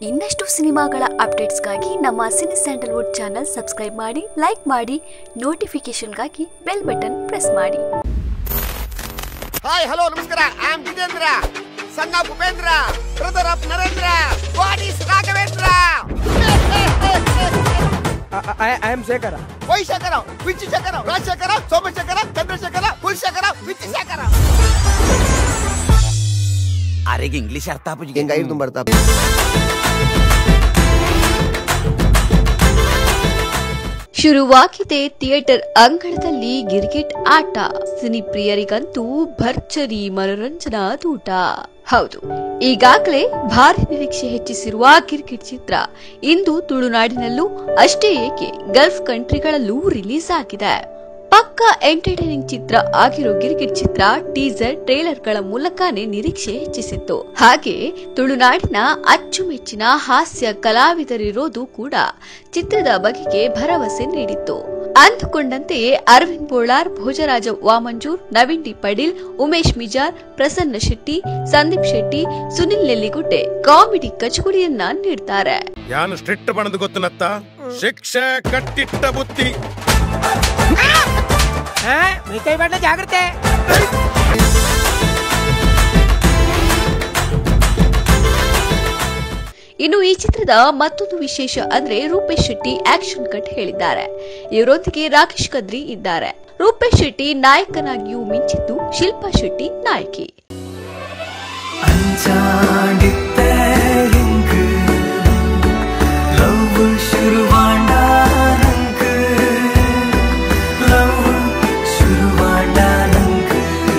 ಇನ್ನಷ್ಟು ಸಿನಿಮಾಗಳ ಅಪ್ಡೇಟ್ಸ್ಗಾಗಿ ನಮ್ಮ ಸಿನಿ ಸ್ಯಾಂಡಲ್ವುಡ್ ಚಾನಲ್ ಸಬ್ಸ್ಕ್ರೈಬ್ ಮಾಡಿ ಲೈಕ್ ಮಾಡಿ ನೋಟಿಫಿಕೇಶನ್ಗಾಗಿ ಬೆಲ್ ಬಟನ್ ಪ್ರೆಸ್ ಮಾಡಿ ಹಾಯ್ ಹಲೋ ನಮಸ್ಕಾರ ಐ ಆಮ್ ಜಿತೇಂದ್ರ ಸಣ್ಣ Upendra brother of Narendra what is Raghavendra I am Shekhara Vaishekhara Vichishekhara Rajashekhara Somashekhara Chandrashekhara Kulashekhara Vichishekhara ಆರೆಗೆ ಇಂಗ್ಲಿಷ್ ಅರ್ಥ ಆಪುಜಿ ಹೆಂಗ ಐದು ಬರ್ತಾ ಶುರುವಾಗಿದೆ ಥಿಯೇಟರ್ ಅಂಗಳದಲ್ಲಿ ಗಿರ್ಗಿಟ್ ಆಟ ಸಿನಿ ಪ್ರಿಯರಿಗಂತೂ ಭರ್ಜರಿ ಮನೋರಂಜನಾ ದೂಟ ಹೌದು ಈಗಾಗಲೇ ಭಾರಿ ನಿರೀಕ್ಷೆ ಹೆಚ್ಚಿಸಿರುವ ಗಿರ್ಗಿಟ್ ಚಿತ್ರ ಇಂದು ತುಳುನಾಡಿನಲ್ಲೂ ಅಷ್ಟೇ ಏಕೆ ಗಲ್ಫ್ ಕಂಟ್ರಿಗಳಲ್ಲೂ ರಿಲೀಸ್ ಆಗಿದೆ ಪಕ್ಕ ಎಂಟರ್ಟೈನಿಂಗ್ ಚಿತ್ರ ಆಗಿರೋ ಗಿರ್ಗಿಟ್ ಚಿತ್ರ ಟೀಸರ್ ಟ್ರೇಲರ್ಗಳ ಮೂಲಕನೇ ನಿರೀಕ್ಷೆ ಹೆಚ್ಚಿಸಿತ್ತು ಹಾಗೆ ತುಳುನಾಡಿನ ಅಚ್ಚುಮೆಚ್ಚಿನ ಹಾಸ್ಯ ಕಲಾವಿದರಿರೋದು ಕೂಡ ಚಿತ್ರದ ಬಗೆಗೆ ಭರವಸೆ ನೀಡಿತ್ತು ಅಂದುಕೊಂಡಂತೆಯೇ ಅರವಿಂದ್ ಬೋಳಾರ್ ಭೋಜರಾಜ ವಾಮಂಜೂರ್ ನವೀನ್ ಡಿ ಪಡೀಲ್ ಉಮೇಶ್ ಮಿಜಾರ್ ಪ್ರಸನ್ನ ಶೆಟ್ಟಿ ಸಂದೀಪ್ ಶೆಟ್ಟಿ ಸುನಿಲ್ ನೆಲ್ಲಿಗುಡ್ಡೆ ಕಾಮಿಡಿ ಕಚಗುಡಿಯನ್ನ ನೀಡ್ತಾರೆ ಯಾನು ಸ್ಟ್ರಿಕ್ಟ್ ಬಣದು ಗೊತ್ತು ನತ್ತ ಶಿಕ್ಷೆ ಕಟ್ಟಿಟ್ಟ ಬುತ್ತಿ ಮೈ ಕೈ ಬಣ್ಣ ಜಾಗ್ರತೆ ಇನ್ನು ಈ ಚಿತ್ರದ ಮತ್ತೊಂದು ವಿಶೇಷ ಅಂದ್ರೆ ರೂಪೇಶ್ ಶೆಟ್ಟಿ ಆಕ್ಷನ್ ಕಟ್ ಹೇಳಿದ್ದಾರೆ ಇವರೊಂದಿಗೆ ರಾಕೇಶ್ ಕದ್ರಿ ಇದ್ದಾರೆ ರೂಪೇಶ್ ಶೆಟ್ಟಿ ನಾಯಕನಾಗಿಯೂ ಮಿಂಚಿದ್ದು ಶಿಲ್ಪಾ ಶೆಟ್ಟಿ ನಾಯಕಿ அஞ்சாடித்த எங்கு லவ் சுருவாண்டா நங்கு லவ் சுருவாண்டா நங்கு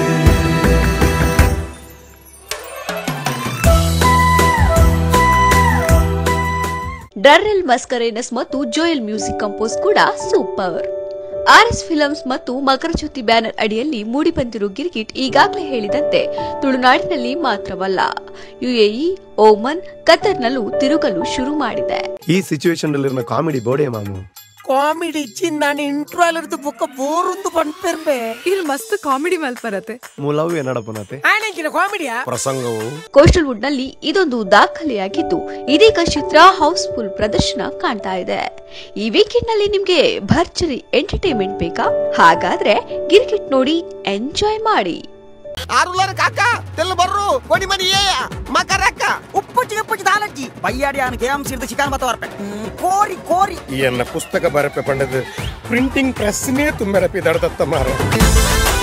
ಡರ್ರೆಲ್ ಮಸ್ಕರೇನಸ್ ಮತ್ತು ಜೋಯಲ್ ಮ್ಯೂಸಿಕ್ ಕಂಪೋಸ್ ಕೂಡ ಸೂಪರ್ ಆರ್ಎಸ್ ಫಿಲಮ್ಸ್ ಮತ್ತು ಮಕರಜ್ಯೋತಿ ಬ್ಯಾನರ್ ಅಡಿಯಲ್ಲಿ ಮೂಡಿಬಂದಿರೋ ಗಿರ್ಗಿಟ್ ಈಗಾಗಲೇ ಹೇಳಿದಂತೆ ತುಳುನಾಡಿನಲ್ಲಿ ಮಾತ್ರವಲ್ಲ ಯುಎಇ ಓಮನ್ ಕತರ್ನಲ್ಲೂ ತಿರುಗಲು ಶುರು ಮಾಡಿದೆ ಈ ಸಿಚುವೇಶನ್ ಅಲ್ಲಿರೋ ಕಾಮಿಡಿ ಬೋಡೆ ಮಾಮು ಕಾಮಿಡಿ ಇಚ್ಚಿ ನಾನು ಇಂಟ್ರೋಲ್ ಇರ್ದು ಬುಕ್ಕ ಬೋರುಂದು ಬಂದ್ಪೆರ್ಬೆ ಇಲ್ಲಿ ಮಸ್ತ್ ಕಾಮಿಡಿ ಮಲ್ಪರತ್ತೆ ಮೂಲವು ಏನಡಪನತೆ ಆಯ್ನಂಚಿನ ಕಾಮಿಡಿಯಾ ಪ್ರಸಂಗವು ಕೋಸ್ಟಲ್ ವುಡ್ ನಲ್ಲಿ ಇದೊಂದು ದಾಖಲೆಯಾಗಿದ್ದು ಇದೀಗ ಚಿತ್ರ ಹೌಸ್ಫುಲ್ ಪ್ರದರ್ಶನ ಕಾಣ್ತಾ ಇದೆ ಈ ವೀಕೆಂಡ್ ನಲ್ಲಿ ನಿಮ್ಗೆ ಭರ್ಜರಿ ಎಂಟರ್ಟೈನ್ಮೆಂಟ್ ಬೇಕಾ ಹಾಗಾದ್ರೆ ಗಿರ್ಗಿಟ್ ನೋಡಿ ಎಂಜಾಯ್ ಮಾಡಿ ಆರುಲ್ಲರ ಕಾಕ ತೆಲ್ಲ ಬರ್ರು ಕೊಡಿ ಮನಿ ಏಯ ಮಕರಕ್ಕ ಉಪ್ಪುಚ್ಚಿ ಉಪ್ಪುಚ್ಚಿ ದಾಲಜ್ಜಿ ಬಯ್ಯಾಡಿ ಆನ ಕೆ ಸಿರ್ದ ಚಿಕನ್ ಬತ್ತ ವರ್ಪೆ ಕೋರಿ ಕೋರಿ ಈ ಎನ್ನ ಪುಸ್ತಕ ಬರಪೆ ಪಂಡದು ಪ್ರಿಂಟಿಂಗ್ ಪ್ರೆಸ್ನೇ ತುಂಬೆರಪಿ ದಡದತ್ತ ಮಾರ